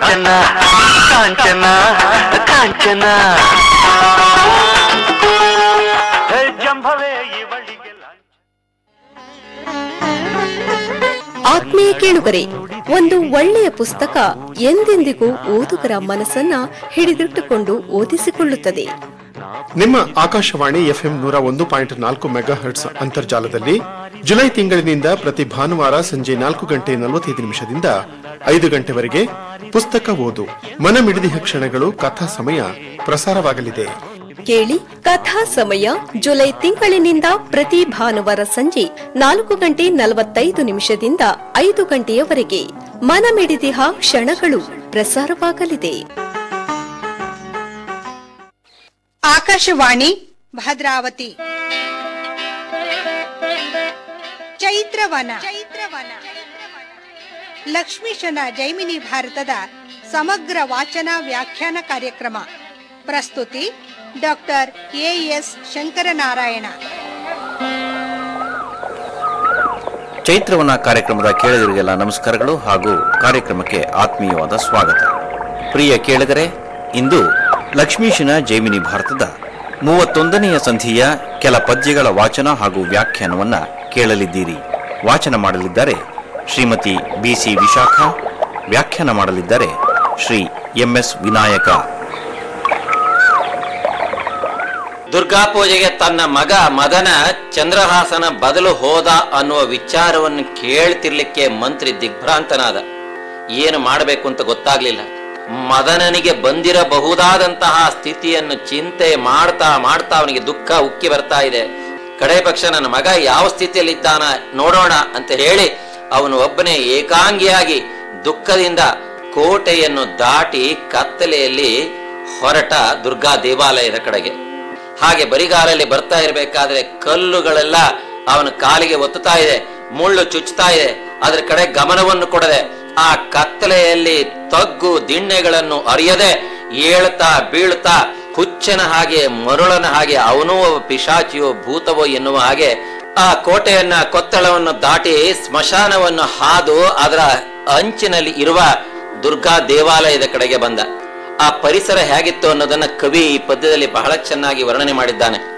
ಕಾಂಚನ ಕಾಂಚನ ಕಾಂಚನ ಹೇ ಜಂಭವೇ ಇವಳಿಗೆ ಲಾಂಛನ. ಆತ್ಮೀಯ ಕೇಳುಗರೆ ಒಂದು ಒಳ್ಳೆಯ ಪುಸ್ತಕ ಎಂದೆಂದಿಗೂ ಓದುಗರ ಮನಸ್ಸನ್ನ ಹಿಡಿದಿಟ್ಟುಕೊಂಡು ಓದಿಸಿಕೊಳ್ಳುತ್ತದೆ ನಿಮ್ಮ ಆಕಾಶವಾಣಿ ಎಫ್ಎಂ ನೂರ ಒಂದು ಪಾಯಿಂಟ್ ನಾಲ್ಕು ಮೆಗಾ ಹರ್ಟ್ಸ್ ಅಂತರ್ಜಾಲದಲ್ಲಿ ಜುಲೈ ತಿಂಗಳಿನಿಂದ ಪ್ರತಿ ಭಾನುವಾರ ಸಂಜೆ ನಾಲ್ಕು ಗಂಟೆ ನಲವತ್ತೈದು ನಿಮಿಷದಿಂದ ಐದು ಗಂಟೆವರೆಗೆ ಪುಸ್ತಕ ಓದು ಮನಮಿಡಿದಿಹ ಕ್ಷಣಗಳು ಕಥಾ ಸಮಯ ಪ್ರಸಾರವಾಗಲಿದೆ ಕೇಳಿ ಕಥಾ ಸಮಯ ಜುಲೈ ತಿಂಗಳಿನಿಂದ ಪ್ರತಿ ಭಾನುವಾರ ಸಂಜೆ ನಾಲ್ಕು ಗಂಟೆ ನಲವತ್ತೈದು ನಿಮಿಷದಿಂದ ಐದು ಗಂಟೆಯವರೆಗೆ ಮನಮಿಡಿದಿಹ ಕ್ಷಣಗಳು ಪ್ರಸಾರವಾಗಲಿದೆ ಆಕಾಶವಾಣಿ ಭದ್ರಾವತಿ ಚೈತ್ರವನ ಚೈತ್ರವನ ಲಕ್ಷ್ಮೀಶನ ಜೈಮಿನಿ ಭಾರತದ ಸಮಗ್ರ ವಾಚನ ವ್ಯಾಖ್ಯಾನ ಕಾರ್ಯಕ್ರಮ ಪ್ರಸ್ತುತಿ ಡಾಕ್ಟರ್ ಎಎಸ್ ಶಂಕರನಾರಾಯಣ ಚೈತ್ರವನ ಕಾರ್ಯಕ್ರಮದ ಕೇಳಿದರಿಗೆಲ್ಲ ನಮಸ್ಕಾರಗಳು ಹಾಗೂ ಕಾರ್ಯಕ್ರಮಕ್ಕೆ ಆತ್ಮೀಯವಾದ ಸ್ವಾಗತ ಪ್ರಿಯ ಕೇಳಿಗರೆ ಇಂದು ಲಕ್ಷ್ಮೀಶನ ಜೈಮಿನಿ ಭಾರತದ ಮೂವತ್ತೊಂದನೆಯ ಸಂಧಿಯ ಕೆಲ ಪದ್ಯಗಳ ವಾಚನ ಹಾಗೂ ವ್ಯಾಖ್ಯಾನವನ್ನ ಕೇಳಲಿದ್ದೀರಿ ವಾಚನ ಮಾಡಲಿದ್ದಾರೆ ಶ್ರೀಮತಿ ಬಿಸಿ ವಿಶಾಖ ವ್ಯಾಖ್ಯಾನ ಮಾಡಲಿದ್ದಾರೆ ಶ್ರೀ ಎಂಎಸ್ ವಿನಾಯಕ ದುರ್ಗಾ ಪೂಜೆಗೆ ತನ್ನ ಮಗ ಮದನ ಚಂದ್ರಹಾಸನ ಬದಲು ಹೋದ ಅನ್ನುವ ವಿಚಾರವನ್ನು ಕೇಳ್ತಿರ್ಲಿಕ್ಕೆ ಮಂತ್ರಿ ದಿಗ್ಭ್ರಾಂತನಾದ ಏನು ಮಾಡಬೇಕು ಅಂತ ಗೊತ್ತಾಗ್ಲಿಲ್ಲ ಮದನನಿಗೆ ಬಂದಿರಬಹುದಾದಂತಹ ಸ್ಥಿತಿಯನ್ನು ಚಿಂತೆ ಮಾಡ್ತಾ ಮಾಡ್ತಾ ಅವನಿಗೆ ದುಃಖ ಉಕ್ಕಿ ಬರ್ತಾ ಇದೆ ಕಡೆ ಪಕ್ಷ ನನ್ನ ಮಗ ಯಾವ ಸ್ಥಿತಿಯಲ್ಲಿದ್ದಾನ ನೋಡೋಣ ಅಂತ ಹೇಳಿ ಅವನು ಒಬ್ಬನೇ ಏಕಾಂಗಿಯಾಗಿ ದುಃಖದಿಂದ ಕೋಟೆಯನ್ನು ದಾಟಿ ಕತ್ತಲೆಯಲ್ಲಿ ಹೊರಟ ದುರ್ಗಾ ದೇವಾಲಯದ ಕಡೆಗೆ ಹಾಗೆ ಬರಿಗಾಲಲ್ಲಿ ಬರ್ತಾ ಇರಬೇಕಾದ್ರೆ ಕಲ್ಲುಗಳೆಲ್ಲ ಅವನ ಕಾಲಿಗೆ ಒತ್ತುತ್ತಾ ಇದೆ ಮುಳ್ಳು ಚುಚ್ಚುತ್ತಾ ಇದೆ ಅದರ ಕಡೆ ಗಮನವನ್ನು ಕೊಡದೆ ಆ ಕತ್ತಲೆಯಲ್ಲಿ ತಗ್ಗು ದಿಣ್ಣೆಗಳನ್ನು ಅರಿಯದೆ ಏಳ್ತಾ ಬೀಳ್ತಾ ಹುಚ್ಚನ ಹಾಗೆ ಮರುಳನ ಹಾಗೆ ಅವನೂ ಒಬ್ಬ ಪಿಶಾಚಿಯೋ ಭೂತವೋ ಎನ್ನುವ ಹಾಗೆ ಆ ಕೋಟೆಯನ್ನ ಕೊತ್ತಳವನ್ನು ದಾಟಿ ಸ್ಮಶಾನವನ್ನು ಹಾದು ಅದರ ಅಂಚಿನಲ್ಲಿ ಇರುವ ದುರ್ಗಾ ದೇವಾಲಯದ ಕಡೆಗೆ ಬಂದ ಆ ಪರಿಸರ ಹೇಗಿತ್ತು ಅನ್ನೋದನ್ನ ಕವಿ ಈ ಪದ್ಯದಲ್ಲಿ ಬಹಳ ಚೆನ್ನಾಗಿ ವರ್ಣನೆ ಮಾಡಿದ್ದಾನೆ